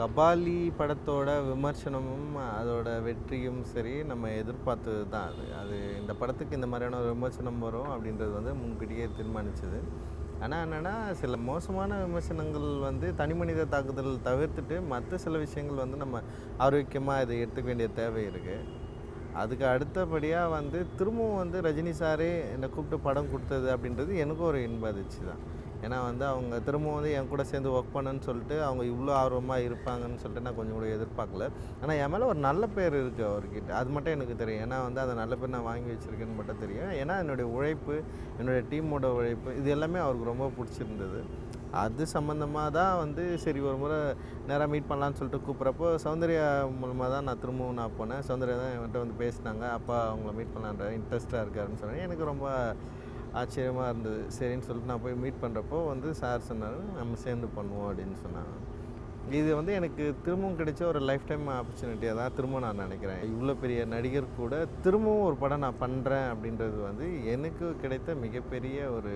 கபாலி படத்தோட விமர்சனமும் அதோட வெற்றியும் சரி நம்ம எதிர்பார்த்தது தான் அது அது இந்த படத்துக்கு இந்த மாதிரியான ஒரு விமர்சனம் வரும் அப்படின்றது வந்து முன்கூட்டியே தீர்மானிச்சது ஆனால் என்னென்னா சில மோசமான விமர்சனங்கள் வந்து தனி மனித தாக்குதல் தவிர்த்துட்டு மற்ற சில விஷயங்கள் வந்து நம்ம ஆரோக்கியமாக இதை எடுத்துக்க வேண்டிய தேவை இருக்குது அதுக்கு அடுத்தபடியாக வந்து திரும்பவும் வந்து ரஜினி சாரே என்னை கூப்பிட்டு படம் கொடுத்தது அப்படின்றது எனக்கும் ஒரு இன்ப அதிர்ச்சி தான் ஏன்னா வந்து அவங்க திரும்பவும் வந்து என் கூட சேர்ந்து ஒர்க் பண்ணுன்னு சொல்லிட்டு அவங்க இவ்வளோ ஆர்வமாக இருப்பாங்கன்னு சொல்லிட்டு நான் கொஞ்சம் கூட எதிர்பார்க்கல ஆனால் என் மேலே ஒரு நல்ல பேர் இருக்குது அவர்கிட்ட அது மட்டும் எனக்கு தெரியும் ஏன்னா வந்து அந்த நல்ல பேர் நான் வாங்கி வச்சுருக்கேன்னு மட்டும் தெரியும் ஏன்னா என்னுடைய உழைப்பு என்னுடைய டீமோட உழைப்பு இது எல்லாமே அவருக்கு ரொம்ப பிடிச்சிருந்தது அது சம்மந்தமாக தான் வந்து சரி ஒரு முறை நேராக மீட் பண்ணலான்னு சொல்லிட்டு கூப்பிட்றப்போ சௌந்தர்யா மூலமாக தான் நான் திரும்பவும் நான் போனேன் சௌந்தர்யா தான் என்கிட்ட வந்து பேசினாங்க அப்பா அவங்கள மீட் பண்ணலான்ற இன்ட்ரெஸ்ட்டாக இருக்காருன்னு சொன்னேன் எனக்கு ரொம்ப ஆச்சரியமாக இருந்தது சரின்னு சொல்லிட்டு நான் போய் மீட் பண்ணுறப்போ வந்து சார் சொன்னார் நம்ம சேர்ந்து பண்ணுவோம் அப்படின்னு சொன்னாங்க இது வந்து எனக்கு திரும்பவும் கிடைச்ச ஒரு லைஃப் டைம் ஆப்பர்ச்சுனிட்டியாக தான் திரும்ப நான் நினைக்கிறேன் இவ்வளோ பெரிய நடிகர் கூட திரும்பவும் ஒரு படம் நான் பண்ணுறேன் அப்படின்றது வந்து எனக்கு கிடைத்த மிகப்பெரிய ஒரு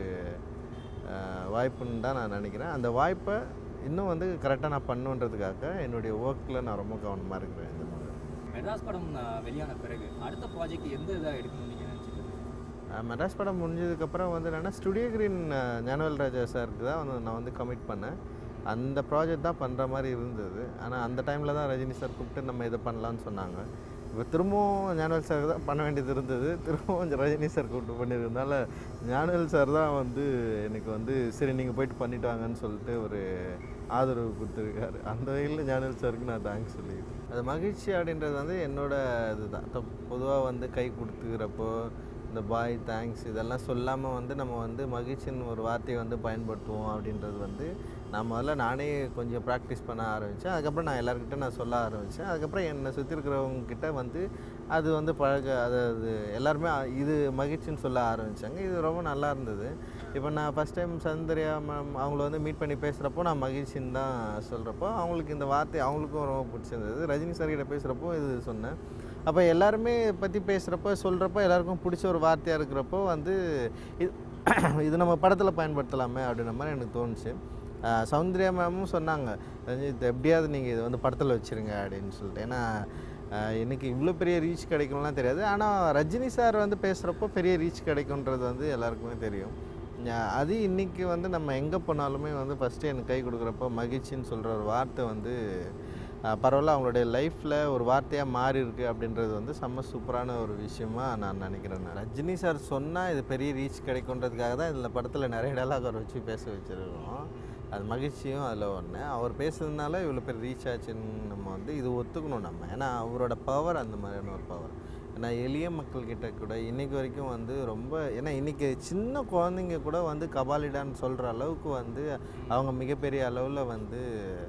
அஹ், வாய்ப்புன்னு தான் நான் நினைக்கிறேன் அந்த வாய்ப்பை இன்னும் வந்து கரெக்டாக நான் பண்ணுன்றதுக்காக என்னுடைய ஒர்க்கில் நான் ரொம்ப கவனமாக இருக்கிறேன் இந்த மாதிரி மெட்ராஸ் படம் அஹ், வெளியான பிறகு அடுத்த ப்ராஜெக்ட் எந்த இதாக எடுக்கணும்னு நீங்கள் நினச்சிட்டு அஹ் மெட்ராஸ் படம் முடிஞ்சதுக்கப்புறம் வந்து என்னென்னா ஸ்டுடியோ கிரீன் ஞானவேல் ராஜா சாருக்கு தான் வந்து நான் வந்து கமிட் பண்ணேன் அந்த ப்ராஜெக்ட் தான் பண்ணுற மாதிரி இருந்தது ஆனால் அந்த டைமில் தான் ரஜினி சார் கூப்பிட்டு நம்ம இதை பண்ணலான்னு சொன்னாங்க இப்போ திரும்பவும் ஞானவேல் சார் தான் பண்ண வேண்டியது இருந்தது திரும்பவும் ரஜினி சார் கூப்பிட்டு பண்ணியிருந்தனால ஞானவேல் சார் தான் வந்து எனக்கு வந்து சரி நீங்கள் போயிட்டு பண்ணிட்டு வாங்கன்னு சொல்லிட்டு ஒரு ஆதரவு கொடுத்துருக்காரு அந்த வகையில் ஞானவேல் சாருக்கு நான் தேங்க்ஸ் சொல்லியிருக்கேன் அது மகிழ்ச்சி அப்படின்றது வந்து என்னோட இதுதான் பொதுவாக வந்து கை கொடுத்துக்கிறப்போ இந்த பாய் தேங்க்ஸ் இதெல்லாம் சொல்லாமல் வந்து நம்ம வந்து மகிழ்ச்சின்னு ஒரு வார்த்தையை வந்து பயன்படுத்துவோம் அப்படின்றது வந்து நான் முதல்ல நானே கொஞ்சம் ப்ராக்டிஸ் பண்ண ஆரம்பித்தேன் அதுக்கப்புறம் நான் எல்லாருக்கிட்ட நான் சொல்ல ஆரம்பித்தேன் அதுக்கப்புறம் என்னை சுற்றி இருக்கிறவங்க கிட்ட வந்து அது வந்து பழக அதாவது எல்லாருமே அ- இது மகிழ்ச்சின்னு சொல்ல ஆரம்பித்தாங்க இது ரொம்ப நல்லா இருந்தது இப்போ நான் ஃபஸ்ட் டைம் சௌந்தர்யா மேம் அவங்கள வந்து மீட் பண்ணி பேசுகிறப்போ நான் மகிழ்ச்சின்னு தான் சொல்கிறப்போ அவங்களுக்கு இந்த வார்த்தை அவங்களுக்கும் ரொம்ப பிடிச்சிருந்தது ரஜினி சார் கிட்ட பேசுகிறப்போ இது சொன்னேன் அப்போ எல்லாருமே பற்றி பேசுகிறப்ப சொல்கிறப்ப எல்லாருக்கும் பிடிச்ச ஒரு வார்த்தையாக இருக்கிறப்போ வந்து இது இது நம்ம படத்தில் பயன்படுத்தலாமே அப்படின்ற மாதிரி எனக்கு தோணுச்சு ஆஹ் சௌந்தர்யா மேமும் சொன்னாங்க ரஞ்சித் எப்படியாவது நீங்கள் இதை வந்து படத்தில் வச்சுருங்க அப்படின்னு சொல்லிட்டு ஏன்னா ஆஹ் எனக்கு இவ்வளோ பெரிய ரீச் கிடைக்கும்லாம் தெரியாது ஆனால் ரஜினி சார் வந்து பேசுகிறப்போ பெரிய ரீச் கிடைக்குன்றது வந்து எல்லாருக்குமே தெரியும் ஞா- அது இன்றைக்கி வந்து நம்ம எங்கே போனாலுமே வந்து ஃபஸ்ட்டு எனக்கு கை கொடுக்குறப்போ மகிழ்ச்சின்னு சொல்கிற ஒரு வார்த்தை வந்து ஆஹ் பரவாயில்ல அவங்களுடைய லைஃப்பில் ஒரு வார்த்தையாக மாறி இருக்கு அப்படின்றது வந்து செம்ம சூப்பரான ஒரு விஷயமா நான் நினைக்கிறேன் நான். ரஜினி சார் சொன்னால் இது பெரிய ரீச் கிடைக்குன்றதுக்காக தான் இந்த படத்தில் நிறைய டைலாக் அவர் வச்சு பேச வச்சுருக்கோம் அது மகிழ்ச்சியும் அதில் ஒன்று அவர் பேசுறதுனால இவ்வளோ பெரிய ரீச் ஆச்சுன்னு நம்ம வந்து இது ஒத்துக்கணும் நம்ம ஏன்னா அவரோட பவர் அந்த மாதிரியான ஒரு பவர் ஏன்னா எளிய மக்கள்கிட்ட கூட இன்னைக்கு வரைக்கும் வந்து ரொம்ப ஏன்னா இன்றைக்கி சின்ன குழந்தைங்க கூட வந்து கபாலிடான்னு சொல்கிற அளவுக்கு வந்து அவங்க மிகப்பெரிய அளவில் வந்து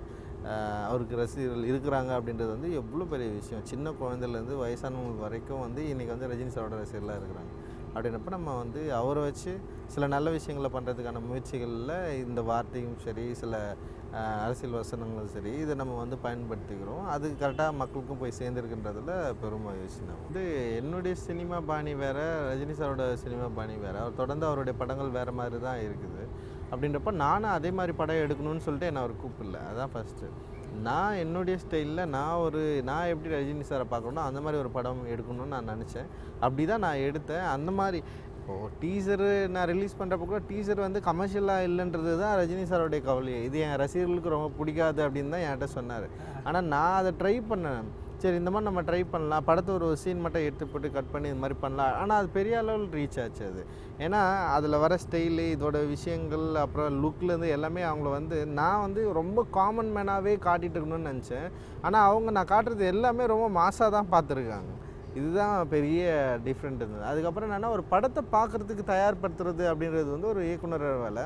ஆஹ், அவருக்கு ரசிகர்கள் இருக்கிறாங்க அப்படின்றது வந்து எவ்வளோ பெரிய விஷயம் சின்ன குழந்தைலேருந்து வயசானவங்களுக்கு வரைக்கும் வந்து இன்றைக்கி வந்து ரஜினி சாரோட ரசிகர்களாக இருக்கிறாங்க அப்படின்றப்ப நம்ம வந்து அவரை வச்சு சில நல்ல விஷயங்களை பண்ணுறதுக்கான முயற்சிகளில் இந்த வார்த்தையும் சரி சில ஆஹ், அரசியல் வசனங்களும் சரி இதை நம்ம வந்து பயன்படுத்திக்கிறோம் அது கரெக்டாக மக்களுக்கும் போய் சேர்ந்துருக்குன்றதுல பெரும் மகிழ்ச்சி நான் வந்து என்னுடைய சினிமா பாணி வேறு ரஜினி சாரோட சினிமா பாணி வேறு அவர் தொடர்ந்து அவருடைய படங்கள் வேறு மாதிரி தான் இருக்குது அப்படின்றப்ப நானும் அதே மாதிரி படம் எடுக்கணும்னு சொல்லிட்டு என்னை அவர் கூப்பிடல அதான் ஃபஸ்ட்டு நான் என்னுடைய ஸ்டைலில் நான் ஒரு நான் எப்படி ரஜினி சாரை பார்க்கணும்னா அந்த மாதிரி ஒரு படம் எடுக்கணும்னு நான் நினச்சேன் அப்படி தான் நான் எடுத்தேன் அந்த மாதிரி இப்போது டீசரு நான் ரிலீஸ் பண்ணுறப்ப கூட டீசர் வந்து கமர்ஷியலாக இல்லைன்றது தான் ரஜினி சாரோடைய கவலை இது என் ரசிகர்களுக்கு ரொம்ப பிடிக்காது அப்படின்னு தான் என்கிட்ட சொன்னார் ஆனால் நான் அதை ட்ரை பண்ணேன் சரி இந்த மாதிரி நம்ம ட்ரை பண்ணலாம் படத்தை ஒரு சீன் மட்டும் எடுத்து போட்டு கட் பண்ணி இந்த மாதிரி பண்ணலாம் ஆனால் அது பெரிய அளவில் ரீச் ஆச்சு அது ஏன்னா அதில் வர ஸ்டைலு இதோட விஷயங்கள் அப்புறம் லுக்லேருந்து எல்லாமே அவங்கள வந்து நான் வந்து ரொம்ப காமன் மேனாகவே காட்டிட்டு இருக்கணும்னு நினச்சேன் ஆனால் அவங்க நான் காட்டுறது எல்லாமே ரொம்ப மாசாக தான் பார்த்துருக்காங்க இதுதான் பெரிய டிஃப்ரெண்ட் இருந்தது அதுக்கப்புறம் என்னென்னா ஒரு படத்தை பார்க்குறதுக்கு தயார்படுத்துறது அப்படின்றது வந்து ஒரு இயக்குனர் வேலை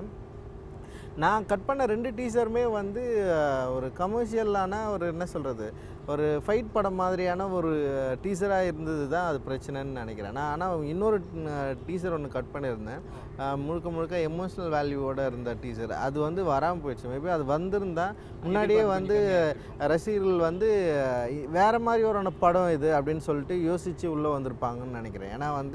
நான் கட் பண்ண ரெண்டு டீசருமே வந்து அஹ், ஒரு கமர்ஷியலான ஒரு என்ன சொல்கிறது ஒரு ஃபைட் படம் மாதிரியான ஒரு டீசராக இருந்தது தான் அது பிரச்சனைன்னு நினைக்கிறேன் நான் ஆனால் இன்னொரு டீசர் ஒன்று கட் பண்ணியிருந்தேன் அஹ், முழுக்க முழுக்க எமோஷ்னல் வேல்யூவோட இருந்த டீசர் அது வந்து வராமல் போயிடுச்சு மேபி அது வந்திருந்தா முன்னாடியே வந்து ரசிகர்கள் வந்து அஹ், வேற மாதிரி ஒரு படம் இது அப்படின்னு சொல்லிட்டு யோசித்து உள்ளே வந்திருப்பாங்கன்னு நினைக்கிறேன் ஏன்னா வந்து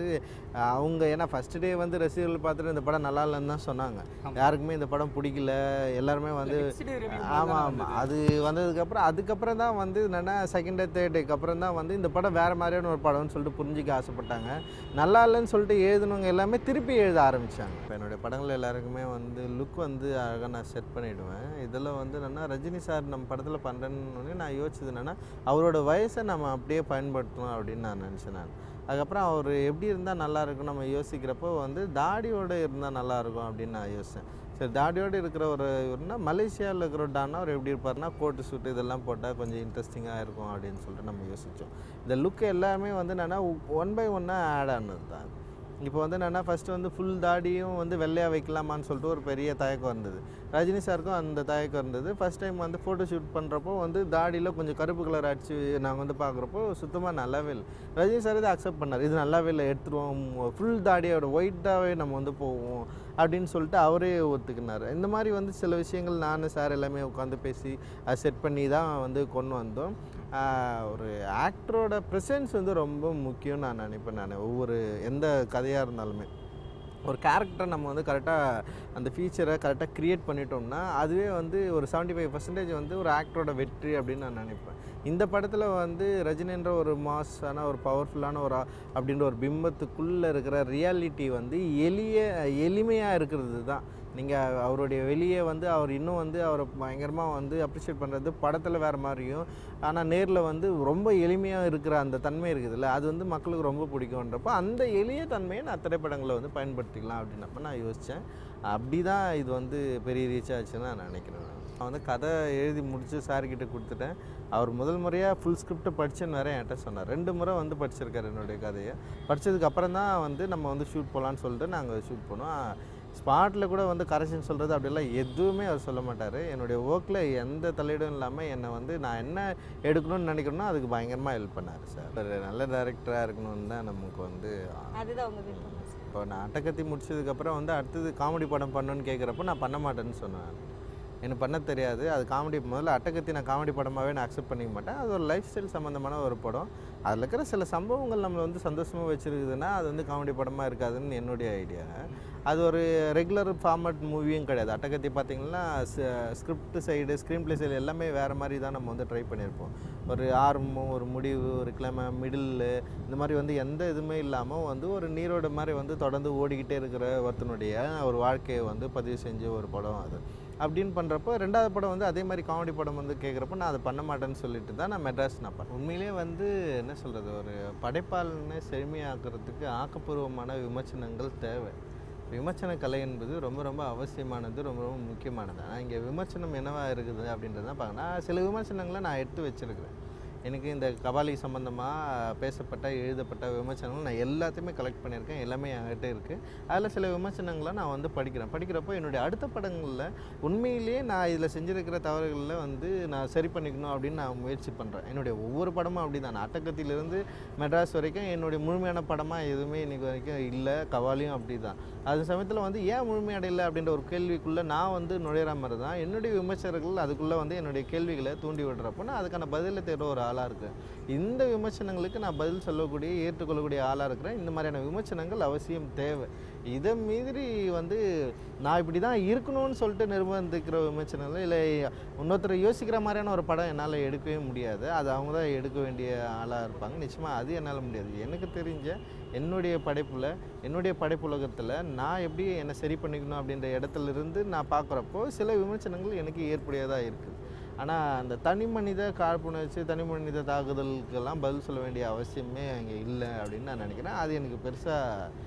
அஹ் அவங்க ஏன்னா ஃபர்ஸ்ட் டே வந்து ரசிகர்கள் பார்த்துட்டு இந்த படம் நல்லா இல்லைன்னு தான் சொன்னாங்க யாருக்குமே இந்த படம் பிடிக்கல எல்லாருமே வந்து Mixed review ஆமாம் தான் ஆமாம் அது வந்ததுக்கப்புறம் அதுக்கப்புறம் தான் வந்து என்னென்னா செகண்ட் டே தேர்ட் டேக்கு அப்புறம் தான் வந்து இந்த படம் வேறு மாதிரியான ஒரு படம்னு சொல்லிட்டு புரிஞ்சிக்க ஆசைப்பட்டாங்க நல்லா இல்லைன்னு சொல்லிட்டு எழுதுனவங்க எல்லாமே திருப்பி எழுத ஆரம்பித்தாங்க இப்போ என்னுடைய படங்கள் எல்லாருக்குமே வந்து லுக் வந்து அழகாக நான் செட் பண்ணிவிடுவேன் இதில் வந்து என்னென்னா ரஜினி சார் நம்ம படத்தில் பண்ணுறேன்னு நான் யோசிச்சது என்னென்னா அவரோட வயசை நம்ம அப்படியே பயன்படுத்தணும் அப்படின்னு நான் நினச்சேன் நான் அதுக்கப்புறம் அவர் எப்படி இருந்தால் நல்லா இருக்கும் நம்ம யோசிக்கிறப்போ வந்து தாடியோடு இருந்தால் நல்லா இருக்கும் அப்படின்னு நான் யோசித்தேன் சரி தாடியோடு இருக்கிற ஒரு இவர்னா மலேசியாவில் இருக்கிற ஒரு டான்னா அவர் எப்படி இருப்பார்னா கோட்டு சூட்டு இதெல்லாம் போட்டால் கொஞ்சம் இன்ட்ரெஸ்டிங்காக இருக்கும் அப்படின்னு சொல்லிட்டு நம்ம யோசித்தோம் இந்த லுக் எல்லாமே வந்து என்னென்னா ஒன் பை ஒன்னாக ஆட் ஆனது தான் இப்போ வந்து என்னென்னா ஃபஸ்ட்டு வந்து ஃபுல் தாடியும் வந்து வெள்ளையாக வைக்கலாமான்னு சொல்லிட்டு ஒரு பெரிய தயக்கம் இருந்தது ரஜினி சாருக்கும் அந்த தயக்கம் இருந்தது ஃபஸ்ட் டைம் வந்து ஃபோட்டோ ஷூட் பண்ணுறப்போ வந்து தாடியில் கொஞ்சம் கருப்பு கலர் அடிச்சு நாங்கள் வந்து பார்க்குறப்போ சுத்தமாக நல்லாவே இல்லை ரஜினி சார் இதை அக்செப்ட் பண்ணார் இது நல்லாவே இல்லை எடுத்துருவோம் ஃபுல் தாடியோட ஒயிட்டாகவே நம்ம வந்து போவோம் அப்படின்னு சொல்லிட்டு அவரே ஒத்துக்கினார் இந்த மாதிரி வந்து சில விஷயங்கள் நான் சார் எல்லாமே உட்காந்து பேசி அதை செட் பண்ணி தான் வந்து கொண்டு வந்தோம் ஆஹ் ஒரு ஆக்டரோட ப்ரெசன்ஸ் வந்து ரொம்ப முக்கியம் நான் நினைப்பேன் நான் ஒவ்வொரு எந்த கதையாக இருந்தாலுமே ஒரு கேரக்டர் நம்ம வந்து கரெக்டாக அந்த ஃபீச்சரை கரெக்டாக க்ரியேட் பண்ணிட்டோம்னா அதுவே வந்து ஒரு 75% ஃபைவ் பர்சன்டேஜ் வந்து ஒரு ஆக்டரோட வெற்றி அப்படின்னு நான் நினைப்பேன் இந்த படத்தில் வந்து ரஜினின்ற ஒரு மாஸான ஒரு பவர்ஃபுல்லான ஒரு ஆ- அப்படின்ற ஒரு பிம்பத்துக்குள்ளே இருக்கிற ரியாலிட்டி வந்து எளிய எளிமையாக இருக்கிறது தான் நீங்கள் அவருடைய வெளியே வந்து அவர் இன்னும் வந்து அவரை பயங்கரமாக வந்து அப்ரிஷியேட் பண்ணுறது படத்தில் வேறு மாதிரியும் ஆனால் நேரில் வந்து ரொம்ப எளிமையாக இருக்கிற அந்த தன்மை இருக்குதுல்ல அது வந்து மக்களுக்கு ரொம்ப பிடிக்கும்ன்றப்போ அந்த எளிய தன்மையை நான் திரைப்படங்களில் வந்து பயன்படுத்திக்கலாம் அப்படின்னப்ப நான் யோசித்தேன் அப்படி தான் இது வந்து பெரிய ரீச் ஆச்சுன்னு நான் நினைக்கிறேன் நான். நான் வந்து கதை எழுதி முடித்து சார்கிட்ட கொடுத்துட்டேன் அவர் முதல் முறையாக ஃபுல் ஸ்கிரிப்ட் படிச்சேன்னு வேற என்கிட்ட சொன்னார் ரெண்டு முறை வந்து படிச்சிருக்காரு என்னுடைய கதையை படித்ததுக்கு அப்புறம் தான் வந்து நம்ம வந்து ஷூட் போகலான்னு சொல்லிட்டு நாங்கள் ஷூட் பண்ணோம் ஸ்பாட்டில் கூட வந்து கரெக்ஷன் சொல்கிறது அப்படிலாம் எதுவுமே அவர் சொல்ல மாட்டார் என்னுடைய ஒர்க்கில் எந்த தலையீடும் இல்லாமல் என்னை வந்து நான் என்ன எடுக்கணும்னு நினைக்கிறேனோ அதுக்கு பயங்கரமாக ஹெல்ப் பண்ணார் சார் ஒரு நல்ல டைரக்டராக இருக்கணும்னு தான் நமக்கு வந்து அதுதான் உங்க விருப்பம் இப்போ நான் அட்டக்கத்தி முடிச்சதுக்கப்புறம் வந்து அடுத்தது காமெடி படம் பண்ணணும்னு கேட்குறப்போ நான் பண்ண மாட்டேன்னு சொன்னேன் எனக்கு பண்ண தெரியாது அது காமெடி முதல்ல அட்டக்கத்தி நான் காமெடி படமாகவே நான் அக்செப்ட் பண்ணிக்க மாட்டேன் அது ஒரு லைஃப் ஸ்டைல் சம்மந்தமான ஒரு படம் அதில் இருக்கிற சில சம்பவங்கள் நம்மளை வந்து சந்தோஷமாக வச்சுருக்குதுன்னா அது வந்து காமெடி படமாக இருக்காதுன்னு என்னுடைய ஐடியா அது ஒரு ரெகுலர் ஃபார்மட் மூவியும் கிடையாது அட்டகத்தி பார்த்தீங்கன்னா script side screenplay side எல்லாமே வேறு மாதிரி தான் நம்ம வந்து ட்ரை பண்ணியிருப்போம் ஒரு ஆரம்பம் ஒரு முடிவு ஒரு கிழமை மிடில் இந்த மாதிரி வந்து எந்த இதுவுமே இல்லாமல் வந்து ஒரு நீரோட மாதிரி வந்து தொடர்ந்து ஓடிக்கிட்டே இருக்கிற ஒருத்தனுடைய ஒரு வாழ்க்கையை வந்து பதிவு செஞ்ச ஒரு படம் அது அப்படின்னு பண்ணுறப்போ ரெண்டாவது படம் வந்து அதே மாதிரி காமெடி படம் வந்து கேட்குறப்ப நான் அதை பண்ண மாட்டேன்னு சொல்லிட்டு தான் நான் மெட்ராஸ் நான் பண்ணேன் உண்மையிலேயே வந்து என்ன சொல்கிறது ஒரு படைப்பாளனை செழுமையாக்குறதுக்கு ஆக்கப்பூர்வமான விமர்சனங்கள் தேவை விமர்சன கலை என்பது ரொம்ப ரொம்ப அவசியமானது ரொம்ப ரொம்ப முக்கியமானது ஆனால் இங்கே விமர்சனம் என்னவா இருக்குது அப்படின்றத தான் பார்க்கணும் நான் சில விமர்சனங்களை நான் எடுத்து வச்சிருக்கிறேன் எனக்கு இந்த கபாலி சம்மந்தமாக பேசப்பட்ட எழுதப்பட்ட விமர்சனங்கள் நான் எல்லாத்தையுமே கலெக்ட் பண்ணியிருக்கேன் எல்லாமே என்கிட்ட இருக்குது அதில் சில விமர்சனங்களை நான் வந்து படிக்கிறேன் படிக்கிறப்போ என்னுடைய அடுத்த படங்களில் உண்மையிலேயே நான் இதில் செஞ்சுருக்கிற தவறுகளில் வந்து நான் சரி பண்ணிக்கணும் அப்படின்னு நான் முயற்சி பண்ணுறேன் என்னுடைய ஒவ்வொரு படமும் அப்படி தான் அட்டக்கத்திலிருந்து மெட்ராஸ் வரைக்கும் என்னுடைய முழுமையான படமாக எதுவுமே இன்றைக்கி வரைக்கும் இல்லை கவாலியும் அப்படி தான் அது சமயத்தில் வந்து ஏன் முழுமையடையலை அப்படின்ற ஒரு கேள்விக்குள்ளே நான் வந்து நுழையிற மாதிரி தான் என்னுடைய விமர்சகர்கள் அதுக்குள்ளே வந்து என்னுடைய கேள்விகளை தூண்டி விடுறப்போ நான் அதுக்கான பதிலை தேடுற ஒரு ஆளாக இருக்கேன் இந்த விமர்சனங்களுக்கு நான் பதில் சொல்லக்கூடிய ஏற்றுக்கொள்ளக்கூடிய ஆளாக இருக்கிறேன் இந்த மாதிரியான விமர்சனங்கள் அவசியம் தேவை இதை மீறி வந்து நான் இப்படி தான் இருக்கணும்னு சொல்லிட்டு நிர்பந்திக்கிற விமர்சனங்கள் இல்லை இன்னொருத்தர் யோசிக்கிற மாதிரியான ஒரு படம் என்னால் எடுக்கவே முடியாது அது அவங்க தான் எடுக்க வேண்டிய ஆளாக இருப்பாங்க நிச்சயமாக அது என்னால் முடியாது எனக்கு தெரிஞ்ச என்னுடைய படைப்பில் என்னுடைய படைப்புலகத்தில் நான் எப்படி என்னை சரி பண்ணிக்கணும் அப்படின்ற இடத்துல இருந்து நான் பார்க்குறப்போ சில விமர்சனங்கள் எனக்கு ஏற்புடையதாக இருக்குது ஆனால் அந்த தனி மனித காழ்ப்புணர்ச்சி தனி மனித தாக்குதலுக்கெல்லாம் பதில் சொல்ல வேண்டிய அவசியமே அங்கே இல்லை அப்படின்னு நான் நினைக்கிறேன் அது எனக்கு பெருசாக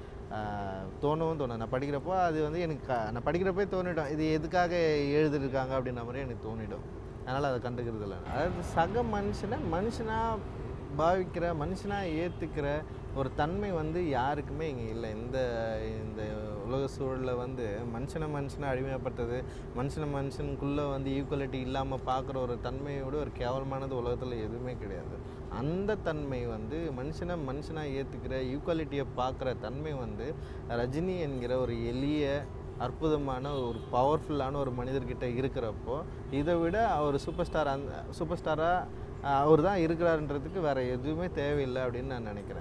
தோணவும் தோணும் நான் படிக்கிறப்போ அது வந்து எனக்கு க- நான் படிக்கிறப்பே தோணிடும் இது எதுக்காக எழுதிருக்காங்க அப்படின்ற மாதிரி எனக்கு தோணிடும் அதனால் அதை கண்டுக்கிறது இல்லை அதாவது சக மனுஷனை மனுஷனாக பாவிக்கிற மனுஷனாக ஏற்றுக்கிற ஒரு தன்மை வந்து யாருக்குமே இங்கே இல்லை இந்த இந்த உலக சூழலில் வந்து மனுஷனை மனுஷனை அடிமைப்படுத்துறது மனுஷனை மனுஷனுக்குள்ளே வந்து ஈக்குவலிட்டி இல்லாமல் பார்க்குற ஒரு தன்மையோட ஒரு கேவலமானது உலகத்தில் எதுவுமே கிடையாது அந்த தன்மை வந்து மனுஷனை மனுஷனாக ஏற்றுக்கிற ஈக்குவாலிட்டியை பார்க்குற தன்மை வந்து ரஜினி என்கிற ஒரு எளிய அற்புதமான ஒரு பவர்ஃபுல்லான ஒரு மனிதர்கிட்ட இருக்கிறப்போ இதை விட அவர் சூப்பர் ஸ்டார் அந்த சூப்பர் ஸ்டாராக அவர் தான் இருக்கிறாருன்றதுக்கு வேறு எதுவுமே தேவையில்லை அப்படின்னு நான் நினைக்கிறேன்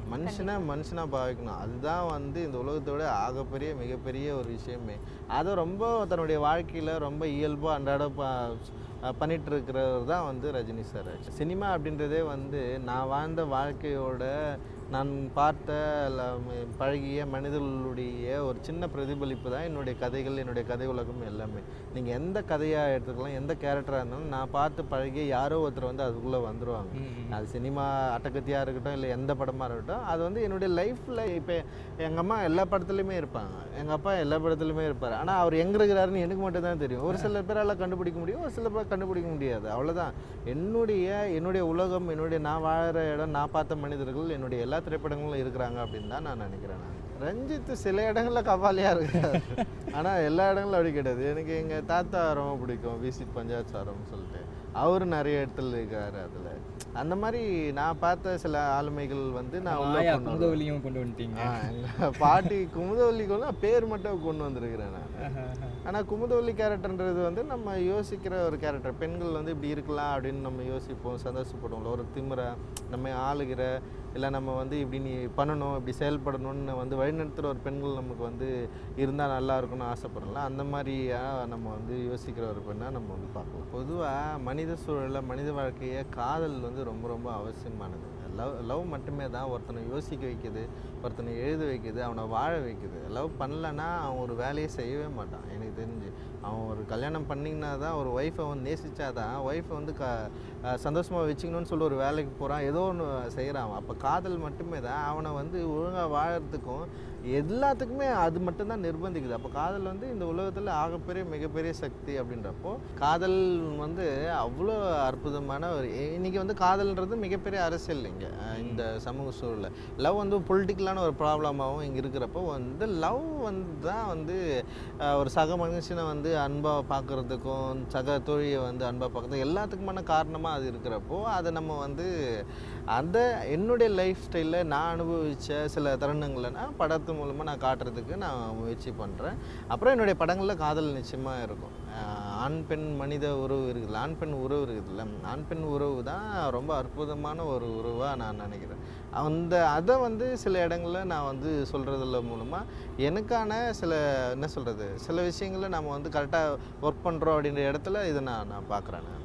மனுஷனை மனுஷனாக பாவிக்கணும் அதுதான் வந்து இந்த உலகத்தோட ஆகப்பெரிய மிகப்பெரிய ஒரு விஷயமே அதை ரொம்ப தன்னுடைய வாழ்க்கையில் ரொம்ப இயல்பாக அன்றாட ப அஹ் பண்ணிட்டு இருக்கிறவர் தான் வந்து ரஜினி சார் சினிமா அப்படின்றதே வந்து நான் வாழ்ந்த வாழ்க்கையோட நான் பார்த்த ல- ம- பழகிய மனிதர்களுடைய ஒரு சின்ன பிரதிபலிப்பு தான் என்னுடைய கதைகள் என்னுடைய கதை உலகம் எல்லாமே நீங்கள் எந்த கதையாக எடுத்துக்கலாம் எந்த கேரக்டராக இருந்தாலும் நான் பார்த்து பழகிய யாரோ ஒருத்தர் வந்து அதுக்குள்ளே வந்துருவாங்க அது சினிமா அட்டகத்தியாக இருக்கட்டும் இல்லை எந்த படமாக இருக்கட்டும் அது வந்து என்னுடைய லைஃப்பில் இப்போ எங்கள் அம்மா எல்லா படத்துலையுமே இருப்பாங்க எங்கள் அப்பா எல்லா படத்துலையுமே இருப்பார் ஆனால் அவர் எங்கே இருக்கிறாருன்னு எனக்கு மட்டும் தான் தெரியும் ஒரு சில பேரால் கண்டுபிடிக்க முடியும் ஒரு சில பேர் கண்டுபிடிக்க முடியாது அவ்வளோதான் என்னுடைய என்னுடைய உலகம் என்னுடைய நான் வாழ்கிற இடம் நான் பார்த்த மனிதர்கள் என்னுடைய எல்லா திரைப்படங்களும் இருக்கிறாங்க அப்படின்னு தான் நான் நினைக்கிறேன் நான் ரஞ்சித் சில இடங்களில் கபாலியாக இருக்காரு ஆனால் எல்லா இடங்களும் அப்படி கிடையாது எனக்கு எங்கள் தாத்தா ரொம்ப பிடிக்கும் விசி பஞ்சாச்சாரம்னு சொல்லிட்டு அவர் நிறைய இடத்துல இருக்காரு அதில் அந்த மாதிரி நான் பார்த்த சில ஆளுமைகள் வந்து நான் உள்ள ஆயா கொண்டு வருவேன். குமுதவல்லியும் கொண்டு வந்துட்டீங்க ஆ, எங்க பாட்டி குமுதவல்லிக்கு பேர் மட்டும் கொண்டு வந்திருக்கிறேன் நான் ஆனால் குமுதவல்லி கேரக்டர்ன்றது வந்து நம்ம யோசிக்கிற ஒரு கேரக்டர் பெண்கள் வந்து இப்படி இருக்கலாம் அப்படின்னு நம்ம யோசிப்போம் சந்தோஷப்படுவோம்ல ஒரு திமிர நம்ம ஆளுகிற இல்லை நம்ம வந்து இப்படி நீ பண்ணணும் இப்படி செயல்படணும்னு வந்து வழிநடத்துகிற ஒரு பெண்கள் நமக்கு வந்து இருந்தால் நல்லா இருக்கும்னு ஆசைப்படுறோம்ல அந்த மாதிரியா நம்ம வந்து யோசிக்கிற ஒரு பெண்ணாக நம்ம வந்து பார்ப்போம் பொதுவாக மனித சூழலில் மனித வாழ்க்கையை காதல் வந்து ரொம்ப ரொம்ப அவசியமானது லவ் லவ் மட்டுமே தான் ஒருத்தனை யோசிக்க வைக்குது ஒருத்தனை எழுத வைக்குது அவனை வாழ வைக்குது லவ் பண்ணலன்னா அவன் ஒரு வேலையை செய்யவே மாட்டான் எனக்கு தெரிஞ்சு அவன் ஒரு கல்யாணம் பண்ணிங்கன்னா தான் ஒரு ஒய்ஃபை வந்து நேசிச்சா தான் ஒய்ஃபை வந்து க சந்தோஷமாக வச்சுக்கணும்னு சொல்லி ஒரு வேலைக்கு போகிறான் ஏதோ ஒன்று செய்கிறான் அப்போ காதல் மட்டுமே தான் அவனை வந்து ஒழுங்காக வாழறதுக்கும் எல்லாத்துக்குமே அது மட்டும்தான் நிர்பந்திக்குது அப்போ காதல் வந்து இந்த உலகத்தில் ஆகப்பெரிய மிகப்பெரிய சக்தி அப்படின்றப்போ காதல் வந்து அவ்வளோ அற்புதமான ஒரு இன்னைக்கு வந்து காதல்ன்றது மிகப்பெரிய அரசியல் இங்கே இந்த சமூக சூழலில் லவ் வந்து பொலிட்டிக்கலான ஒரு ப்ராப்ளமாகவும் இங்கே இருக்கிறப்போ வந்து லவ் வந்து தான் வந்து அஹ், ஒரு சக மனுஷனை வந்து அன்பாக பார்க்குறதுக்கும் சக தோழியை வந்து அன்பாக பார்க்குறதுக்கும் எல்லாத்துக்குமான காரணமாக அது இருக்கிறப்போ அதை நம்ம வந்து அந்த என்னுடைய லைஃப் ஸ்டைலில் நான் அனுபவித்த சில தருணங்களை நான் படத்து மூலமாக நான் காட்டுறதுக்கு நான் முயற்சி பண்ணுறேன் அப்புறம் என்னுடைய படங்களில் காதல் நிச்சயமாக இருக்கும் அஹ் ஆண் பெண் மனித உறவு இருக்குதுல்ல ஆண் பெண் உறவு இருக்குதுல்ல ஆண் பெண் உறவு தான் ரொம்ப அற்புதமான ஒரு உறவாக நான் நினைக்கிறேன் அந்த அதை வந்து சில இடங்களில் நான் வந்து சொல்கிறதுல மூலமாக எனக்கான சில என்ன சொல்கிறது சில விஷயங்களை நம்ம வந்து கரெக்டாக ஒர்க் பண்ணுறோம் அப்படின்ற இடத்துல இதை நான் நான் பார்க்குறேன்